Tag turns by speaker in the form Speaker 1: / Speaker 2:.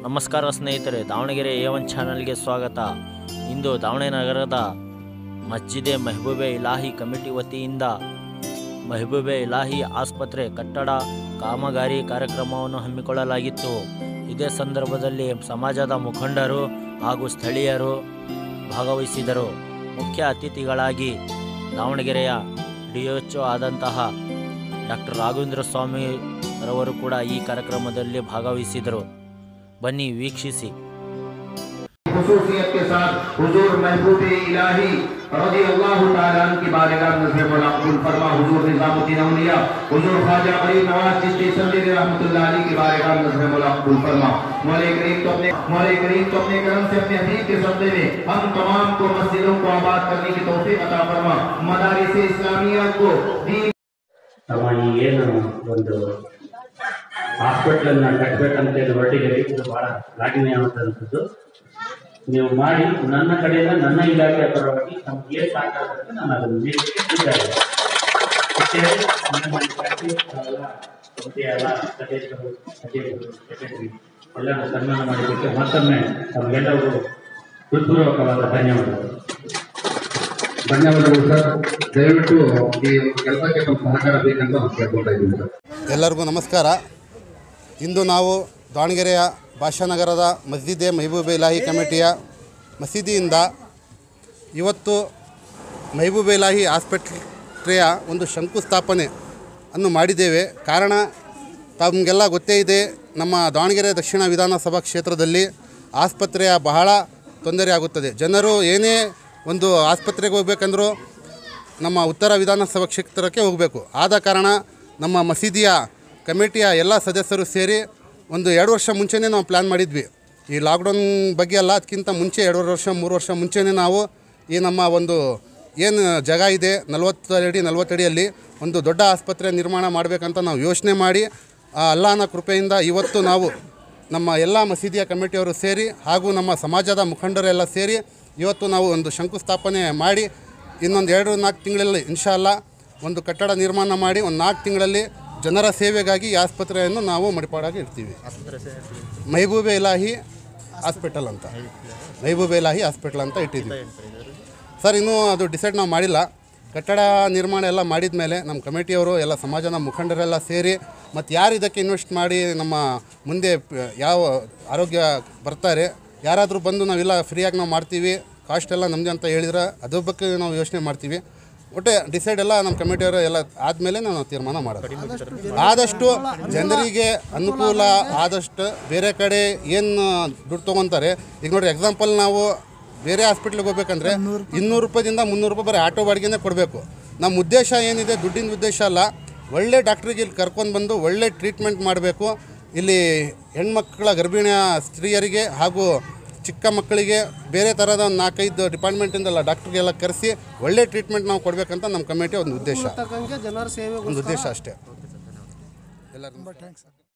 Speaker 1: ನಮಸ್ಕಾರ ಸ್ನೇಹಿತರೆ Davanagere A one ಚಾನಲ್ಗೆ ಸ್ವಾಗತ ಇಂದು ದಾವಣಗೆರೆ ನಗರದ ಮಸ್ಜಿದೆ ಮೆಹಬೂಬೆ ಇಲಾಹಿ ಕಮಿಟಿ ವತಿಯಿಂದ ಮೆಹಬೂಬೆ ಇಲಾಹಿ ಆಸ್ಪತ್ರೆ ಕಟ್ಟಡ ಕಾಮಗಾರಿ ಕಾರ್ಯಕ್ರಮವನ್ನು ಹಮ್ಮಿಕೊಳ್ಳಲಾಗಿತ್ತು ಇದೇ ಸಂದರ್ಭದಲ್ಲಿ ಸಮಾಜದ ಮುಖಂಡರು ಹಾಗೂ ಸ್ಥಳೀಯರು ಭಾಗವಹಿಸಿದರು ಮುಖ್ಯ ಅತಿಥಿಗಳಾಗಿ ದಾವಣಗೆರೆಯ ಡಿ ಎಚ್ ಆದಂತಹ ಡಾಕ್ಟರ್ ರಾಘವೇಂದ್ರ ಸ್ವಾಮಿ ರವರು ಕೂಡ ಈ ಕಾರ್ಯಕ್ರಮದಲ್ಲಿ ಭಾಗವಹಿಸಿದರು ಬನ್ನಿ ವೀಕ್ಷಿಸಿ
Speaker 2: खसूसियत के साथ हुजूर महबूब इलाही रजी अल्लाह तआला अन्हु की बारगाह में से मकबूल फरमा हुजूर निजामुद्दीन औलिया हुजूर ख्वाजा गरीब नवाज चिश्ती सल्लल्लाहु रहमतुल्लाह अलैहि की बारगाह में से मकबूल फरमा मौला करीम तो अपने मौला करीम तो अपने करम से अपने हबीब के सदक़े में हम तमाम को मस्जिदों को आबाद करने की तौफीक अता फरमा मदारिस इस्लामिया को दीन
Speaker 3: ತಮ್ಮ ಈ ಏನು ಒಂದು ಹಾಸ್ಪಿಟ್ಲನ್ನ ಕಟ್ಟಬೇಕಂತ ಹೇಳಿ ಹೊರಟಿದ್ದೀರಿ ಇದು ಬಹಳ ಶ್ಲಾಘನೀಯವಾದಂಥದ್ದು ನೀವು ಮಾಡಿ ನನ್ನ ಕಡೆಯಿಂದ ನನ್ನ ಇಲಾಖೆಯ ಪರವಾಗಿ ನಮ್ಗೆ ಏನು ಸಾಕಾಗುತ್ತೆ ನಾನು ಅದನ್ನು ನೀಡಲಿಕ್ಕೆ ಸಿದ್ಧರಿದ್ದೇನೆ. ಅಷ್ಟೇ ನಮ್ಮ ಇಲಾಖೆ ಎಲ್ಲ ಕಮಿಟಿ ಎಲ್ಲ ಸದಸ್ಯರು ಸಚಿವರು ಸೆಕ್ರೆಟರಿ ಎಲ್ಲರೂ ಸನ್ಮಾನ ಮಾಡಿದ್ದಕ್ಕೆ ಮತ್ತೊಮ್ಮೆ ತಮಗೆಲ್ಲರಿಗೂ ಹೃತ್ಪೂರ್ವಕವಾದ ಧನ್ಯವಾದಗಳು
Speaker 4: ಧನ್ಯವಾದಗಳು ಸರ್ ದಯವಿಟ್ಟು ಈ ಕೆಲಸಕ್ಕೆ ನಮ್ಮ ಸಹಕಾರ ಬೇಕಂತ ನಾವು ಕೇಳ್ಕೊಳ್ತಾ ಇದ್ದೀವಿ ಸರ್
Speaker 5: ಎಲ್ಲರಿಗೂ ನಮಸ್ಕಾರ ಇಂದು ನಾವು ದಾವಣಗೆರೆಯ ಭಾಷಾನಗರದ ಮಸ್ಜಿದೆ ಮೆಹಬೂಬೆ ಇಲಾಹಿ ಕಮಿಟಿಯ ಮಸೀದಿಯಿಂದ ಇವತ್ತು ಮೆಹಬೂಬೆ ಇಲಾಹಿ ಆಸ್ಪತ್ರೆಯ ಒಂದು ಶಂಕುಸ್ಥಾಪನೆ ಅನ್ನು ಮಾಡಿದ್ದೇವೆ ಕಾರಣ ತಮಗೆಲ್ಲ ಗೊತ್ತೇ ಇದೆ ನಮ್ಮ ದಾವಣಗೆರೆ ದಕ್ಷಿಣ ವಿಧಾನಸಭಾ ಕ್ಷೇತ್ರದಲ್ಲಿ ಆಸ್ಪತ್ರೆಯ ಬಹಳ ತೊಂದರೆ ಆಗುತ್ತದೆ ಜನರು ಏನೇ ಒಂದು ಆಸ್ಪತ್ರೆಗೆ ಹೋಗ್ಬೇಕಂದ್ರೂ ನಮ್ಮ ಉತ್ತರ ವಿಧಾನಸಭಾ ಕ್ಷೇತ್ರಕ್ಕೆ ಹೋಗಬೇಕು ಆದ ಕಾರಣ ನಮ್ಮ ಮಸೀದಿಯ ಕಮಿಟಿಯ ಎಲ್ಲ ಸದಸ್ಯರು ಸೇರಿ ಒಂದು ಎರಡು ವರ್ಷ ಮುಂಚೆನೇ ನಾವು ಪ್ಲ್ಯಾನ್ ಮಾಡಿದ್ವಿ ಈ ಲಾಕ್ಡೌನ್ ಬಗ್ಗೆ ಅಲ್ಲ ಅದಕ್ಕಿಂತ ಮುಂಚೆ ಎರಡು ವರ್ಷ ಮೂರು ವರ್ಷ ಮುಂಚೆನೇ ನಾವು ಈ ನಮ್ಮ ಒಂದು ಏನು ಜಾಗ ಇದೆ ನಲವತ್ತು ಅಡಿ ನಲವತ್ತಡಿಯಲ್ಲಿ ಒಂದು ದೊಡ್ಡ ಆಸ್ಪತ್ರೆ ನಿರ್ಮಾಣ ಮಾಡಬೇಕಂತ ನಾವು ಯೋಚನೆ ಮಾಡಿ ಆ ಅಲ್ಲಾಹನ ಕೃಪೆಯಿಂದ ಇವತ್ತು ನಾವು ನಮ್ಮ ಎಲ್ಲ ಮಸೀದಿಯ ಕಮಿಟಿಯವರು ಸೇರಿ ಹಾಗೂ ನಮ್ಮ ಸಮಾಜದ ಮುಖಂಡರೆಲ್ಲ ಸೇರಿ ಇವತ್ತು ನಾವು ಒಂದು ಶಂಕುಸ್ಥಾಪನೆ ಮಾಡಿ ಇನ್ನೊಂದು ಎರಡು ನಾಲ್ಕು ತಿಂಗಳಲ್ಲಿ ಇನ್ಶಾಲ್ಲ ಒಂದು ಕಟ್ಟಡ ನಿರ್ಮಾಣ ಮಾಡಿ ಒಂದು ನಾಲ್ಕು ತಿಂಗಳಲ್ಲಿ ಜನರ ಸೇವೆಗಾಗಿ ಈ ಆಸ್ಪತ್ರೆಯನ್ನು ನಾವು ಮಡಿಪಾಡಾಗಿ ಇಡ್ತೀವಿ ಮೈಬೂಬೆ ಇಲಾಹಿ ಹಾಸ್ಪಿಟಲ್ ಅಂತ ಮೈಬೂಬೆ ಇಲಾಹಿ ಹಾಸ್ಪಿಟಲ್ ಅಂತ ಇಟ್ಟಿದ್ದೀವಿ ಸರ್ ಇನ್ನೂ ಅದು ಡಿಸೈಡ್ ನಾವು ಮಾಡಿಲ್ಲ ಕಟ್ಟಡ ನಿರ್ಮಾಣ ಎಲ್ಲ ಮಾಡಿದ ಮೇಲೆ ನಮ್ಮ ಕಮಿಟಿಯವರು ಎಲ್ಲ ಸಮಾಜದ ಮುಖಂಡರೆಲ್ಲ ಸೇರಿ ಮತ್ತು ಯಾರು ಇದಕ್ಕೆ ಇನ್ವೆಸ್ಟ್ ಮಾಡಿ ನಮ್ಮ ಮುಂದೆ ಪ- ಯಾವ ಆರೋಗ್ಯ ಬರ್ತಾರೆ ಯಾರಾದರೂ ಬಂದು ನಾವೆಲ್ಲ ಫ್ರೀಯಾಗಿ ನಾವು ಮಾಡ್ತೀವಿ ಕಾಸ್ಟ್ ಎಲ್ಲ ನಮ್ಮದೇ ಅಂತ ಹೇಳಿದ್ರೆ ಅದ್ರ ಬಗ್ಗೆ ನಾವು ಯೋಚನೆ ಮಾಡ್ತೀವಿ ಒಟ್ಟೆ ಡಿಸೈಡ್ ಎಲ್ಲ ನಮ್ಮ ಕಮಿಟಿಯವರು ಎಲ್ಲ ಆದಮೇಲೆ ನಾವು ತೀರ್ಮಾನ ಮಾಡೋದು ಆದಷ್ಟು ಜನರಿಗೆ ಅನುಕೂಲ ಆದಷ್ಟು ಬೇರೆ ಕಡೆ ಏನು ದುಡ್ಡು ತೊಗೊತಾರೆ ಈಗ ನೋಡಿರಿ ಎಕ್ಸಾಂಪಲ್ ನಾವು ಬೇರೆ ಹಾಸ್ಪಿಟ್ಲಿಗೆ ಹೋಗ್ಬೇಕಂದ್ರೆ ಇನ್ನೂರು ರೂಪಾಯಿಂದ ಮುನ್ನೂರು ರೂಪಾಯಿ ಬರೀ ಆಟೋ ಬಾಡಿಗೆನೇ ಕೊಡಬೇಕು ನಮ್ಮ ಉದ್ದೇಶ ಏನಿದೆ ದುಡ್ಡಿನ ಉದ್ದೇಶ ಅಲ್ಲ ಒಳ್ಳೆ ಡಾಕ್ಟ್ರಿಗೆ ಇಲ್ಲಿ ಕರ್ಕೊಂಡು ಬಂದು ಒಳ್ಳೆ ಟ್ರೀಟ್ಮೆಂಟ್ ಮಾಡಬೇಕು ಇಲ್ಲಿ ಹೆಣ್ಮಕ್ಳ ಗರ್ಭಿಣಿಯ ಸ್ತ್ರೀಯರಿಗೆ ಹಾಗೂ ಚಿಕ್ಕ ಮಕ್ಕಳಿಗೆ ಬೇರೆ ಥರದ ಒಂದು ನಾಲ್ಕೈದು ಡಿಪಾರ್ಟ್ಮೆಂಟಿಂದಲ್ಲ ಡಾಕ್ಟ್ರಿಗೆಲ್ಲ ಕರೆಸಿ ಒಳ್ಳೆ ಟ್ರೀಟ್ಮೆಂಟ್ ನಾವು ಕೊಡಬೇಕಂತ ನಮ್ಮ ಕಮಿಟಿ ಒಂದು ಉದ್ದೇಶ
Speaker 6: ತಕ್ಕಂಗೆ ಜನರ ಸೇವೆ
Speaker 5: ಒಂದು ಉದ್ದೇಶ ಅಷ್ಟೇ ಎಲ್ಲರಿಗೂ